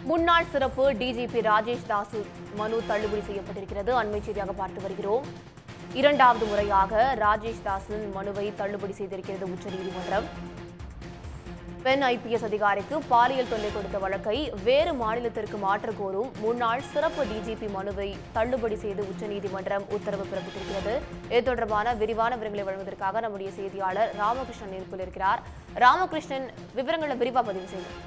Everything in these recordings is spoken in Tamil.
முன்னாள் சிறப்பு டிஜிபி ராஜேஷ் தாசு மனு தள்ளுபடி செய்யப்பட்டிருக்கிறது அண்மை செய்தியாக பார்த்து வருகிறோம் இரண்டாவது முறையாக ராஜேஷ் தாஸின் மனுவை தள்ளுபடி செய்திருக்கிறது உச்சநீதிமன்றம் பெண் ஐபிஎஸ் அதிகாரிக்கு பாலியல் தொல்லை கொடுத்த வழக்கை வேறு மாநிலத்திற்கு மாற்ற கோரும் முன்னாள் சிறப்பு டிஜிபி மனுவை தள்ளுபடி செய்து உச்சநீதிமன்றம் உத்தரவு பிறப்பித்திருக்கிறது இது தொடர்பான விரிவான விவரங்களை வழங்குவதற்காக நம்முடைய செய்தியாளர் ராமகிருஷ்ணன் இருப்பில் இருக்கிறார் ராமகிருஷ்ணன் விவரங்களை விரிவா பதிவு செய்யும்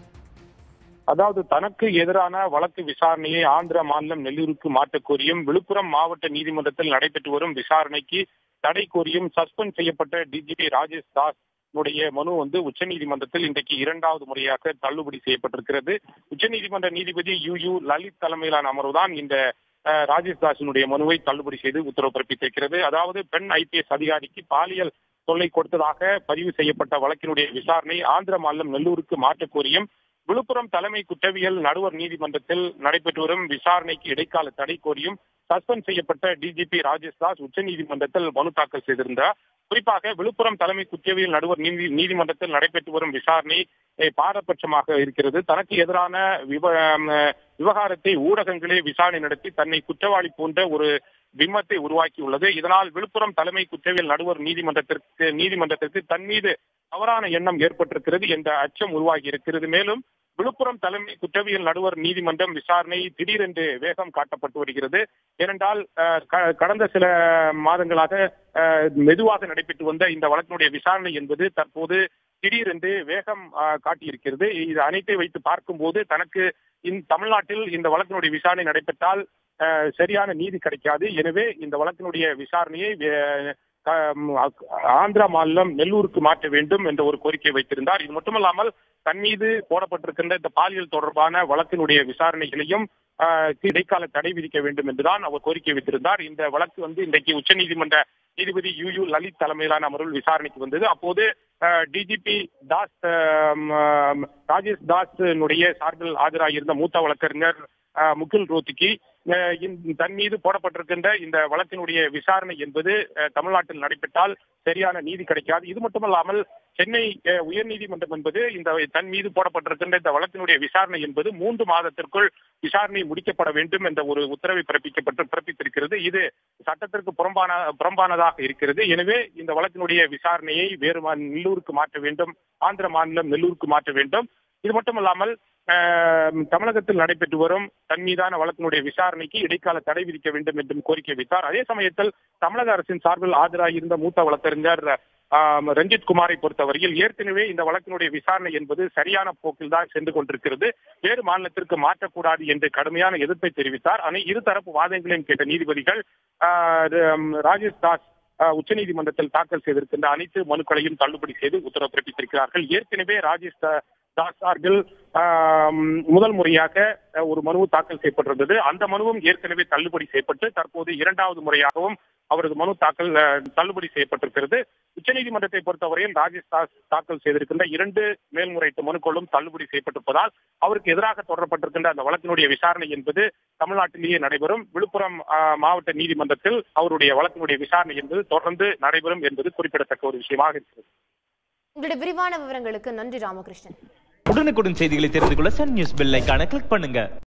அதாவது தனக்கு எதிரான வழக்கு விசாரணையை ஆந்திர மாநிலம் நெல்லூருக்கு மாற்றக் கோரியும் விழுப்புரம் மாவட்ட நீதிமன்றத்தில் நடைபெற்று வரும் விசாரணைக்கு தடை கோரியும் சஸ்பெண்ட் செய்யப்பட்ட டிஜிபி ராஜேஷ் தாஸ் உடைய மனு வந்து உச்சநீதிமன்றத்தில் இன்றைக்கு இரண்டாவது முறையாக தள்ளுபடி செய்யப்பட்டிருக்கிறது உச்சநீதிமன்ற நீதிபதி யு யு லலித் தலைமையிலான அமர்வுதான் இந்த அஹ், ராஜேஷ் தாஸினுடைய மனுவை தள்ளுபடி செய்து உத்தரவு பிறப்பித்திருக்கிறது அதாவது பெண் ஐபிஎஸ் அதிகாரிக்கு பாலியல் தொல்லை கொடுத்ததாக பதிவு செய்யப்பட்ட வழக்கினுடைய விசாரணை ஆந்திர மாநிலம் நெல்லூருக்கு மாற்றக் கோரியும் விழுப்புரம் தலைமை குற்றவியல் நடுவர் நீதிமன்றத்தில் நடைபெற்று வரும் விசாரணைக்கு இடைக்கால தடை கோரியும் சஸ்பெண்ட் செய்யப்பட்ட டிஜிபி ராஜேஷ் தாஸ் உச்சநீதிமன்றத்தில் மனு தாக்கல் செய்திருந்தார் குறிப்பாக விழுப்புரம் தலைமை குற்றவியல் நடுவர் நீதி நீதிமன்றத்தில் நடைபெற்று வரும் விசாரணை eh, பாரபட்சமாக இருக்கிறது தனக்கு எதிரான விவ அம், விவகாரத்தை ஊடகங்களே விசாரணை நடத்தி தன்னை குற்றவாளி போன்ற ஒரு பிம்பத்தை உருவாக்கியுள்ளது இதனால் விழுப்புரம் தலைமை குற்றவியல் நடுவர் நீதிமன்றத்திற்கு நீதிமன்றத்திற்கு தன் மீது தவறான எண்ணம் ஏற்பட்டிருக்கிறது என்ற அச்சம் உருவாகி இருக்கிறது மேலும் விழுப்புரம் தலைமை குற்றவியல் நடுவர் நீதிமன்றம் விசாரணை திடீரென்று வேகம் காட்டப்பட்டு வருகிறது ஏனென்றால் அஹ், க- கடந்த சில மாதங்களாக அஹ், மெதுவாக நடைபெற்று வந்த இந்த வழக்கினுடைய விசாரணை என்பது தற்போது திடீரென்று வேகம் அஹ், காட்டியிருக்கிறது இது அனைத்தை வைத்து பார்க்கும்போது தனக்கு இந்த தமிழ்நாட்டில் இந்த வழக்கினுடைய விசாரணை நடைபெற்றால் அஹ், சரியான நீதி கிடைக்காது எனவே இந்த வழக்கினுடைய விசாரணையை வே- க- ம், அக்- ஆந்திரா மாநிலம் நெல்லூருக்கு மாற்ற வேண்டும் என்ற ஒரு கோரிக்கை வைத்திருந்தார் இது மட்டுமல்லாமல் தன் மீது போடப்பட்டிருக்கின்ற இந்த பாலியல் தொடர்பான வழக்கினுடைய விசாரணைகளையும் ஆஹ், இடைக்கால தடை விதிக்க வேண்டும் என்றுதான் அவர் கோரிக்கை வைத்திருந்தார் இந்த வழக்கு வந்து இன்றைக்கு உச்சநீதிமன்ற நீதிபதி யு யு லலித் தலைமையிலான அமர்வில் விசாரணைக்கு வந்தது அப்போது டிஜிபி தாஸ் ஆம், ஆம், ராஜேஷ் தாஸினுடைய சார்பில் ஆஜராகியிருந்த மூத்த வழக்கறிஞர் ஆஹ், முகுல் ரோத்திக்கு ஆஹ், இந்த- தன் மீது போடப்பட்டிருக்கின்ற இந்த வழக்கினுடைய விசாரணை என்பது ஆஹ், தமிழ்நாட்டில் நடைபெற்றால் சரியான நீதி கிடைக்காது இது மட்டுமல்லாமல் சென்னை ஆஹ், உயர்நீதிமன்றம் என்பது இந்த தன் மீது போடப்பட்டிருக்கின்ற இந்த வழக்கினுடைய விசாரணை என்பது மூன்று மாதத்திற்குள் விசாரணை முடிக்கப்பட வேண்டும் என்ற ஒரு உத்தரவை பிறப்பிக்கப்பட்டு பிறப்பித்திருக்கிறது இது சட்டத்திற்கு புறம்பான புறம்பானதாக இருக்கிறது எனவே இந்த வழக்கினுடைய விசாரணையை வேறு மா- நெல்லூருக்கு மாற்ற வேண்டும் ஆந்திர மாநிலம் நெல்லூருக்கு மாற்ற வேண்டும் இது மட்டுமல்லாமல் ஆஹ், தமிழகத்தில் நடைபெற்று வரும் தன் மீதான வழக்கினுடைய விசாரணைக்கு இடைக்கால தடை விதிக்க வேண்டும் என்றும் கோரிக்கை வைத்தார் அதே சமயத்தில் தமிழக அரசின் சார்பில் ஆஜராகியிருந்த மூத்த வழக்கறிஞர் ஆம், ரஞ்சித் குமாரை பொறுத்தவரையில் ஏற்கனவே இந்த வழக்கினுடைய விசாரணை என்பது சரியான போக்கில் தான் சென்று கொண்டிருக்கிறது வேறு மாநிலத்திற்கு மாற்றக்கூடாது என்று கடுமையான எதிர்ப்பை தெரிவித்தார் ஆனால் இருதரப்பு வாதங்களையும் கேட்ட நீதிபதிகள் ஆஹ், ர- ராஜேஷ் தாஸ் ஆஹ், உச்சநீதிமன்றத்தில் தாக்கல் செய்திருக்கின்ற அனைத்து மனுக்களையும் தள்ளுபடி செய்து உத்தரவு பிறப்பித்திருக்கிறார்கள் ஏற்கனவே ராஜேஷ் தா- தாஸ் சார்பில் ஆம், முதல் முறையாக அஹ், ஒரு மனு தாக்கல் செய்யப்பட்டிருந்தது அந்த மனுவும் ஏற்கனவே தள்ளுபடி செய்யப்பட்டு தற்போது இரண்டாவது முறையாகவும் அவரது மனு தாக்கல் அஹ், தள்ளுபடி செய்யப்பட்டிருக்கிறது உச்சநீதிமன்றத்தை பொறுத்தவரையில் ராஜேஷ் தாஸ் தாக்கல் செய்திருக்கின்ற இரண்டு மேல்முறையீட்டு மனுக்களும் தள்ளுபடி செய்யப்பட்டிருப்பதால் அவருக்கு எதிராக தொடரப்பட்டிருக்கின்ற அந்த வழக்கினுடைய விசாரணை என்பது தமிழ்நாட்டிலேயே நடைபெறும் விழுப்புரம் ஆஹ், மாவட்ட நீதிமன்றத்தில் அவருடைய வழக்கினுடைய விசாரணை என்பது தொடர்ந்து நடைபெறும் என்பது குறிப்பிடத்தக்க ஒரு விஷயமாக இருக்கிறது உங்களுடைய விரிவான விவரங்களுக்கு நன்றி ராமகிருஷ்ணன் உடனுக்குடன் செய்திகளை தெரிந்து கொள்ள சன் நியூஸ் பெல் ஐகானை கிளிக் பண்ணுங்க